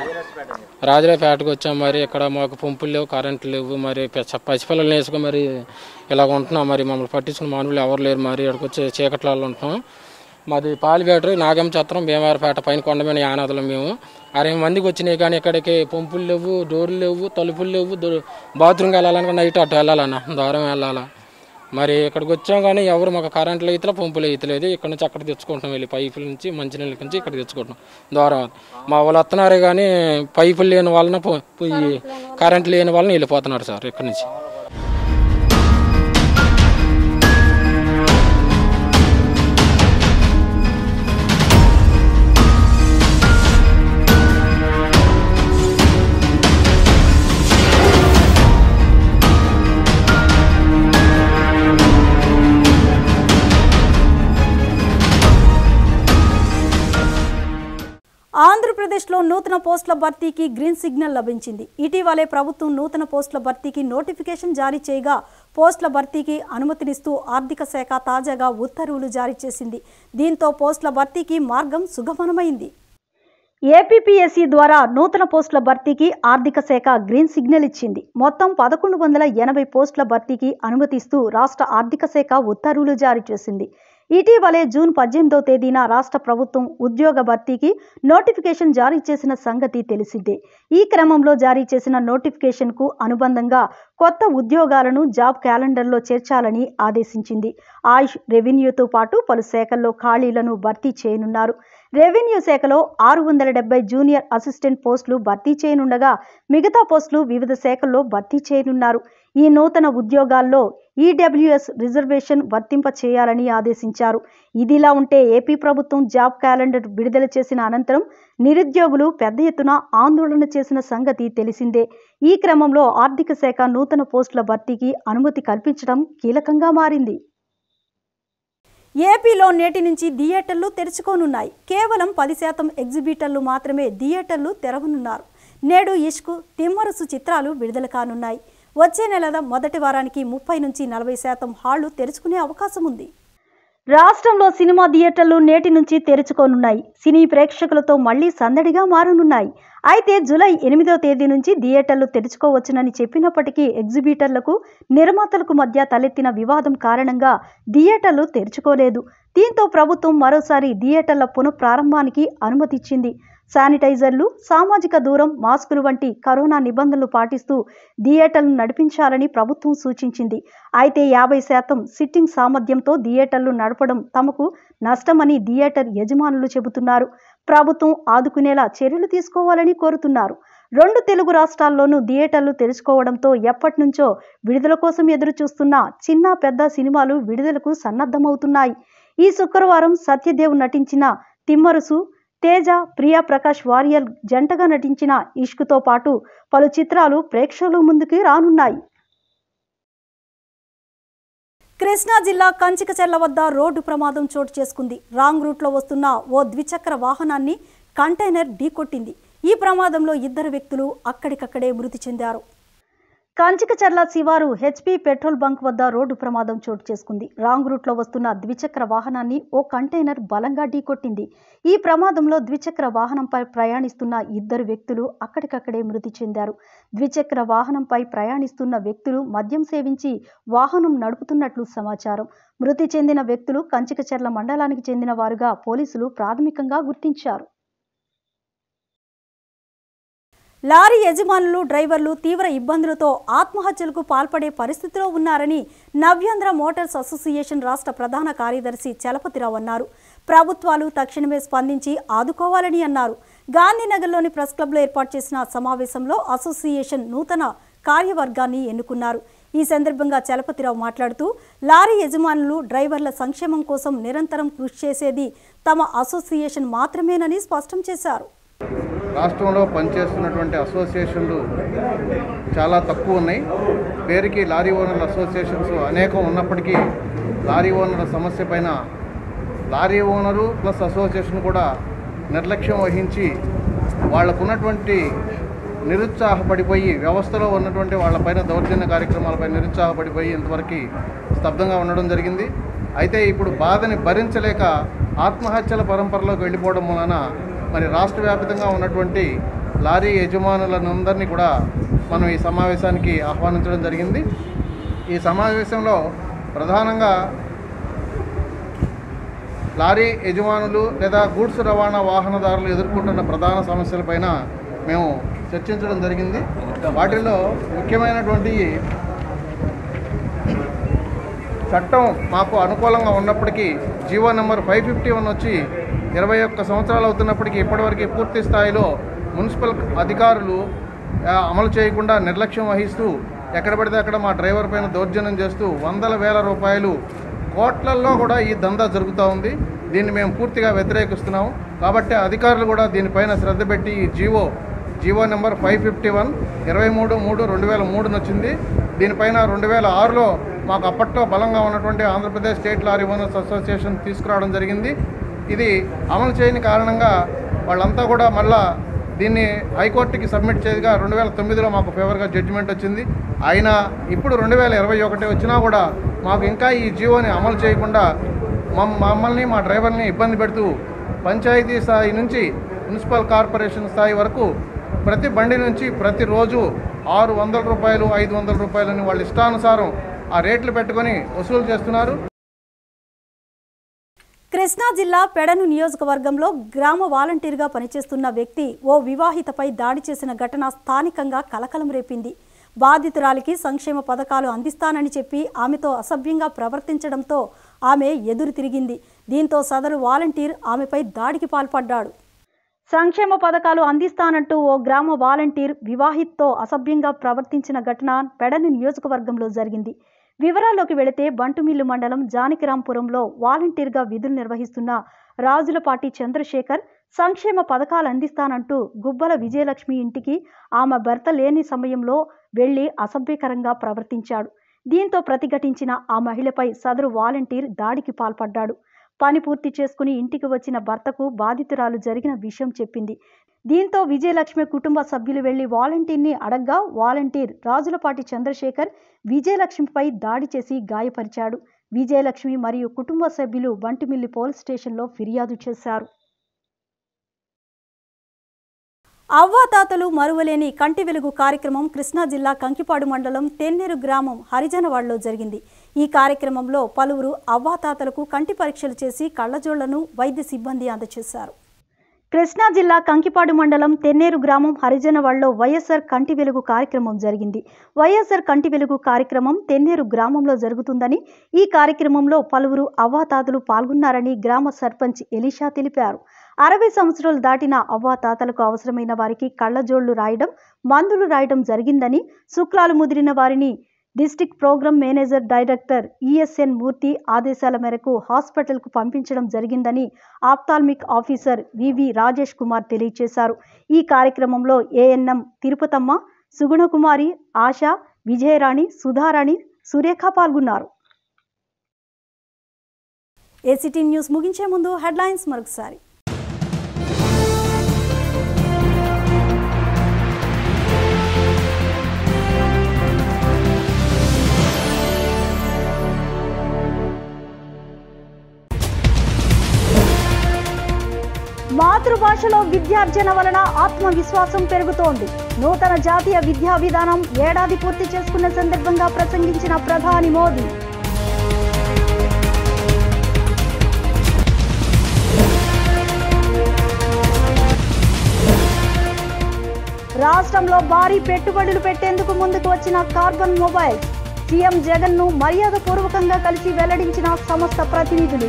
రాజరాపేటకు వచ్చాం మరి ఇక్కడ మాకు పంపులు లేవు కరెంట్లు లేవు మరి పసి- పసిపిల్లలు వేసుకుని మరి ఇలాగ ఉంటున్నాం మరి మమ్మల్ని పట్టించుకున్న మానవులు ఎవరు లేరు మరి ఇక్కడికి వచ్చి చీకట్లలో ఉంటున్నాం మాది పాలిపేట నాగం చత్రం భీమవరపేట పైన కొండమైన యానాదులం మేము అరవై మందికి వచ్చినాయి కానీ ఇక్కడికి పంపులు లేవు డోర్లు లేవు తలుపులు లేవు దో- బాత్రూమ్కి వెళ్ళాలనుకో నైట్ అటు వెళ్ళాలన్న దూరం వెళ్ళాలా మరి ఇక్కడికి వచ్చాం కానీ ఎవరు మాకు కరెంట్లు అయితే పంపులు అయితలేదు ఇక్కడ నుంచి అక్కడ తెచ్చుకుంటాం వెళ్ళి పైపుల నుంచి మంచినీళ్ళ నుంచి ఇక్కడ తెచ్చుకుంటాం దూరం మా వాళ్ళు వస్తున్నారు కానీ పైపులు లేని వాళ్ళని పో- ఈ కరెంట్ లేని వాళ్ళని వెళ్ళిపోతున్నారు సార్ ఇక్కడ నుంచి ఆంధ్రప్రదేశ్ ఆంధ్రప్రదేశ్లో నూతన పోస్టుల భర్తీకి గ్రీన్ సిగ్నల్ లభించింది ఇటీవలే ప్రభుత్వం నూతన పోస్టుల భర్తీకి నోటిఫికేషన్ జారీ చేయగా పోస్టుల భర్తీకి అనుమతినిస్తూ ఆర్థిక శాఖ తాజాగా ఉత్తర్వులు జారీ చేసింది దీంతో పోస్టుల భర్తీకి మార్గం సుగమనమైంది ఏపీపీఎస్సీ ద్వారా నూతన పోస్టుల భర్తీకి ఆర్థిక శాఖ గ్రీన్ సిగ్నల్ ఇచ్చింది మొత్తం పదకొండు వందల ఎనభై పోస్టుల భర్తీకి అనుమతిస్తూ రాష్ట్ర ఆర్థిక శాఖ ఉత్తర్వులు జారీ చేసింది ఇటీవలే జూన్ పద్దెనిమిదవ తేదీన రాష్ట్ర ప్రభుత్వం ఉద్యోగ భర్తీకి నోటిఫికేషన్ జారీ చేసిన సంగతి తెలిసిందే ఈ క్రమంలో జారీ చేసిన నోటిఫికేషన్కు అనుబంధంగా కొత్త ఉద్యోగాలను జాబ్ క్యాలెండర్లో చేర్చాలని ఆదేశించింది ఆయుష్ రెవెన్యూతో పాటు పలు శాఖల్లో ఖాళీలను భర్తీ చేయనున్నారు రెవెన్యూ శాఖలో ఆరు వందల డెబ్బై జూనియర్ అసిస్టెంట్ పోస్టులు భర్తీ చేయనుండగా మిగతా పోస్టులు వివిధ శాఖల్లో భర్తీ చేయనున్నారు ఈ నూతన ఉద్యోగాల్లో ఈడబ్ల్యూఎస్ రిజర్వేషన్ వర్తింప చేయాలని ఆదేశించారు ఇదిలా ఉంటే ఏపీ ప్రభుత్వం జాబ్ క్యాలెండర్ విడుదల చేసిన అనంతరం నిరుద్యోగులు పెద్ద ఎత్తున ఆందోళన చేసిన సంగతి తెలిసిందే ఈ క్రమంలో ఆర్థిక శాఖ నూతన పోస్టుల భర్తీకి అనుమతి కల్పించడం కీలకంగా మారింది ఏపీలో నేటి నుంచి థియేటర్లు తెరుచుకోనున్నాయి కేవలం పది శాతం ఎగ్జిబిటర్లు మాత్రమే థియేటర్లు తెరవనున్నారు నేడు ఇష్కు తిమ్మరసు చిత్రాలు విడుదల కానున్నాయి వచ్చే నెల మొదటి వారానికి ముప్పై నుంచి నలభై శాతం హాళ్లు తెరుచుకునే అవకాశం ఉంది రాష్ట్రంలో సినిమా థియేటర్లు నేటి నుంచి తెరుచుకోనున్నాయి సినీ ప్రేక్షకులతో మళ్లీ సందడిగా మారనున్నాయి అయితే జూలై ఎనిమిదో తేదీ నుంచి థియేటర్లు తెరుచుకోవచ్చునని చెప్పినప్పటికీ ఎగ్జిబిటర్లకు నిర్మాతలకు మధ్య తలెత్తిన వివాదం కారణంగా థియేటర్లు తెరుచుకోలేదు దీంతో ప్రభుత్వం మరోసారి థియేటర్ల పునఃప్రారంభానికి అనుమతిచ్చింది శానిటైజర్లు సామాజిక దూరం మాస్కులు వంటి కరోనా నిబంధనలు పాటిస్తూ థియేటర్లు నడిపించాలని ప్రభుత్వం సూచించింది అయితే యాభై శాతం సిట్టింగ్ సామర్థ్యంతో థియేటర్లు నడపడం తమకు నష్టమని థియేటర్ యజమానులు చెబుతున్నారు ప్రభుత్వం ఆదుకునేలా చర్యలు తీసుకోవాలని కోరుతున్నారు రెండు తెలుగు రాష్ట్రాల్లోనూ థియేటర్లు తెరుచుకోవడంతో ఎప్పటి నుంచో విడుదల కోసం ఎదురు చూస్తున్న చిన్న పెద్ద సినిమాలు విడుదలకు సన్నద్ధమవుతున్నాయి ఈ శుక్రవారం సత్యదేవ్ నటించిన తిమ్మరుసు తేజ ప్రియా ప్రకాష్ వారియర్ జంటగా నటించిన ఇష్కుతో పాటు పలు చిత్రాలు ప్రేక్షకుల ముందుకి రానున్నాయి కృష్ణా జిల్లా కంచికచెర్ల వద్ద రోడ్డు ప్రమాదం చోటు చేసుకుంది రాంగ్ రూట్లో వస్తున్న ఓ ద్విచక్ర వాహనాన్ని కంటైనర్ ఢీకొట్టింది ఈ ప్రమాదంలో ఇద్దరు వ్యక్తులు అక్కడికక్కడే మృతి చెందారు కాంచికచర్ల శివారు హెచ్పి పెట్రోల్ బంక్ వద్ద రోడ్డు ప్రమాదం చోటు చేసుకుంది రాంగ్ రూట్లో వస్తున్న ద్విచక్ర వాహనాన్ని ఓ కంటైనర్ బలంగా ఢీకొట్టింది ఈ ప్రమాదంలో ద్విచక్ర వాహనంపై ప్రయాణిస్తున్న ఇద్దరు వ్యక్తులు అక్కడికక్కడే మృతి చెందారు ద్విచక్ర వాహనంపై ప్రయాణిస్తున్న వ్యక్తులు మద్యం సేవించి వాహనం నడుపుతున్నట్లు సమాచారం మృతి చెందిన వ్యక్తులు కంచికచర్ల మండలానికి చెందిన వారుగా పోలీసులు ప్రాథమికంగా గుర్తించారు లారీ యజమానులు డ్రైవర్లు తీవ్ర ఇబ్బందులతో ఆత్మహత్యలకు పాల్పడే పరిస్థితిలో ఉన్నారని నవ్యాంధ్ర మోటార్స్ అసోసియేషన్ రాష్ట్ర ప్రధాన కార్యదర్శి చలపతిరావు అన్నారు ప్రభుత్వాలు తక్షణమే స్పందించి ఆదుకోవాలని అన్నారు గాంధీనగర్లోని ప్రెస్ క్లబ్లో ఏర్పాటు చేసిన సమావేశంలో అసోసియేషన్ నూతన కార్యవర్గాన్ని ఎన్నుకున్నారు ఈ సందర్భంగా చలపతిరావు మాట్లాడుతూ లారీ యజమానులు డ్రైవర్ల సంక్షేమం కోసం నిరంతరం కృషి చేసేది తమ అసోసియేషన్ మాత్రమేనని స్పష్టం చేశారు రాష్ట్రంలో పనిచేస్తున్నటువంటి అసోసియేషన్లు చాలా తక్కువ ఉన్నాయి పేరుకి లారీ ఓనర్ల అసోసియేషన్స్ అనేకం ఉన్నప్పటికీ లారీ ఓనర్ల సమస్య పైన లారీ ఓనరు ప్లస్ అసోసియేషన్ కూడా నిర్లక్ష్యం వహించి వాళ్ళకున్నటువంటి నిరుత్సాహపడిపోయి వ్యవస్థలో ఉన్నటువంటి వాళ్ళపైన దౌర్జన్య కార్యక్రమాలపై నిరుత్సాహపడిపోయి ఇంతవరకు స్తబ్దంగా ఉండడం జరిగింది అయితే ఇప్పుడు బాధని భరించలేక ఆత్మహత్యల పరంపరలోకి వెళ్ళిపోవడం వలన మరి రాష్ట్ర వ్యాప్తంగా ఉన్నటువంటి లారీ యజమానులందరినీ కూడా మనం ఈ సమావేశానికి ఆహ్వానించడం జరిగింది ఈ సమావేశంలో ప్రధానంగా లారీ యజమానులు లేదా గూడ్స్ రవాణా వాహనదారులు ఎదుర్కొంటున్న ప్రధాన సమస్యలపైన మేము చర్చించడం జరిగింది వాటిల్లో ముఖ్యమైనటువంటి చట్టం మాకు అనుకూలంగా ఉన్నప్పటికీ GO number five fifty one వచ్చి ఇరవై ఒక్క సంవత్సరాలు అవుతున్నప్పటికీ ఇప్పటివరకు పూర్తి స్థాయిలో మున్సిపల్ అధికారులు ఆ, అమలు చేయకుండా నిర్లక్ష్యం వహిస్తూ ఎక్కడ పడితే అక్కడ మా డ్రైవర్ పైన దౌర్జన్యం చేస్తూ వందల వేల రూపాయలు కోట్లల్లో కూడా ఈ దందా జరుగుతూ ఉంది దీన్ని మేము పూర్తిగా వ్యతిరేకిస్తున్నాము కాబట్టి అధికారులు కూడా దీనిపైన శ్రద్ధ పెట్టి ఈ GO GO number five fifty one ఇరవై మూడు మూడు రెండు వేల మూడున వచ్చింది దీనిపైన రెండు వేల ఆరులో మాకు అప్పట్లో బలంగా ఉన్నటువంటి Andhra Pradesh state lorry owners association తీసుకురావడం జరిగింది ఇది అమలు చేయని కారణంగా వాళ్ళంతా కూడా మళ్ళా దీన్ని హైకోర్టుకి సబ్మిట్ చేయగా రెండు వేల తొమ్మిదిలో మాకు ఫేవర్గా జడ్జిమెంట్ వచ్చింది అయినా ఇప్పుడు రెండు వేల ఇరవై ఒకటి వచ్చినా కూడా మాకు ఇంకా ఈ జీవోని అమలు చేయకుండా మమ్- మమ్మల్ని మా డ్రైవర్ని ఇబ్బంది పెడుతూ పంచాయతీ స్థాయి నుంచి మున్సిపల్ కార్పొరేషన్ స్థాయి వరకు ప్రతి బండి నుంచి ప్రతిరోజు ఆరు వందల రూపాయలు ఐదు వందల రూపాయలని వాళ్ళ ఇష్టానుసారం ఆ రేట్లు పెట్టుకొని వసూలు చేస్తున్నారు కృష్ణా జిల్లా పెడను నియోజకవర్గంలో గ్రామ వాలంటీర్గా పనిచేస్తున్న వ్యక్తి ఓ వివాహితపై దాడి చేసిన ఘటన స్థానికంగా కలకలం రేపింది బాధితురాలికి సంక్షేమ పథకాలు అందిస్తానని చెప్పి ఆమెతో అసభ్యంగా ప్రవర్తించడంతో ఆమె ఎదురు తిరిగింది దీంతో సదరు వాలంటీర్ ఆమెపై దాడికి పాల్పడ్డాడు సంక్షేమ పథకాలు అందిస్తానంటూ ఓ గ్రామ వాలంటీర్ వివాహిత్తో అసభ్యంగా ప్రవర్తించిన ఘటన పెడని నియోజకవర్గంలో జరిగింది వివరాల్లోకి వెళితే బంటుమిల్లు మండలం జానకిరాంపురంలో వాలంటీర్గా విధులు నిర్వహిస్తున్న రాజులపాటి చంద్రశేఖర్ సంక్షేమ పథకాలు అందిస్తానంటూ గుబ్బల విజయలక్ష్మి ఇంటికి ఆమె భర్త లేని సమయంలో వెళ్లి అసభ్యకరంగా ప్రవర్తించాడు దీంతో ప్రతిఘటించిన ఆ మహిళపై సదరు వాలంటీర్ దాడికి పాల్పడ్డాడు పని పూర్తి చేసుకుని ఇంటికి వచ్చిన భర్తకు బాధితురాలు జరిగిన విషయం చెప్పింది దీంతో విజయలక్ష్మి కుటుంబ సభ్యులు వెళ్లి వాలంటీర్ని అడగ్గా వాలంటీర్ రాజులపాటి చంద్రశేఖర్ విజయలక్ష్మిపై దాడి చేసి గాయపరిచాడు విజయలక్ష్మి మరియు కుటుంబ సభ్యులు బంటిమిల్లి పోలీస్ స్టేషన్లో ఫిర్యాదు చేశారు అవ్వాతాతలు మరువలేని కంటి వెలుగు కార్యక్రమం కృష్ణా జిల్లా కంకిపాడు మండలం తెన్నేరు గ్రామం హరిజనవాడలో జరిగింది ఈ కార్యక్రమంలో పలువురు అవ్వాతాతలకు కంటి పరీక్షలు చేసి కళ్ళజోళ్లను వైద్య సిబ్బంది అందజేశారు కృష్ణా జిల్లా కంకిపాడు మండలం తెన్నేరు గ్రామం హరిజనవాడలో వైఎస్ఆర్ కంటి వెలుగు కార్యక్రమం జరిగింది వైఎస్ఆర్ కంటి వెలుగు కార్యక్రమం తెన్నేరు గ్రామంలో జరుగుతుందని ఈ కార్యక్రమంలో పలువురు అవ్వాతాతలు పాల్గొన్నారని గ్రామ సర్పంచ్ ఎలీషా తెలిపారు అరవై సంవత్సరాలు దాటిన అవ్వాతాతలకు అవసరమైన వారికి కళ్ళజోళ్లు రాయడం మందులు రాయడం జరిగిందని శుక్లాలు ముదిరిన వారిని district programme manager director ESN Murthy ఆదేశాల మేరకు హాస్పిటల్కు పంపించడం జరిగిందని ophthalmic officer VV Rajesh Kumar తెలియజేశారు ఈ కార్యక్రమంలో ఏఎన్ఎం తిరుపతమ్మ సుగుణకుమారి ఆశ విజయరాణి సుధారాణి సురేఖ పాల్గొన్నారు ఏసీటీ న్యూస్ ముగించే ముందు హెడ్లైన్స్ మరొకసారి మాతృభాషలో విద్యార్జన వలన ఆత్మవిశ్వాసం పెరుగుతోంది నూతన జాతీయ విద్యా విధానం ఏడాది పూర్తి చేసుకున్న సందర్భంగా ప్రసంగించిన ప్రధాని మోదీ రాష్ట్రంలో భారీ పెట్టుబడులు పెట్టేందుకు ముందుకు వచ్చిన కార్బన్ మొబైల్ సీఎం జగన్ ను మర్యాద పూర్వకంగా కలిసి వెల్లడించిన సంస్థ ప్రతినిధులు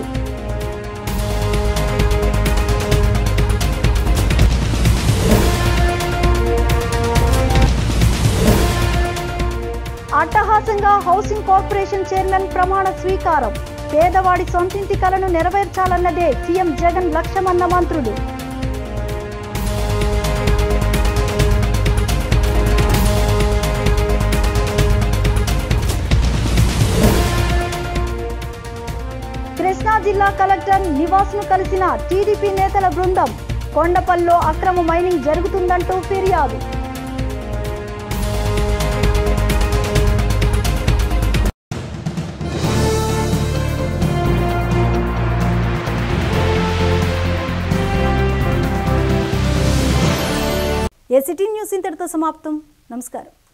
అట్టహాసంగా హౌసింగ్ కార్పొరేషన్ చైర్మన్ ప్రమాణ స్వీకారం పేదవాడి సొంతింటి కలను నెరవేర్చాలన్నదే సీఎం జగన్ లక్ష్యమన్న మంత్రులు కృష్ణా జిల్లా కలెక్టర్ నివాస్ను కలిసిన టీడీపీ నేతల బృందం కొండపల్లిలో అక్రమ మైనింగ్ జరుగుతుందంటూ ఫిర్యాదు ఏసిటీ న్యూస్ ఇంతటితో సమాప్తం నమస్కారం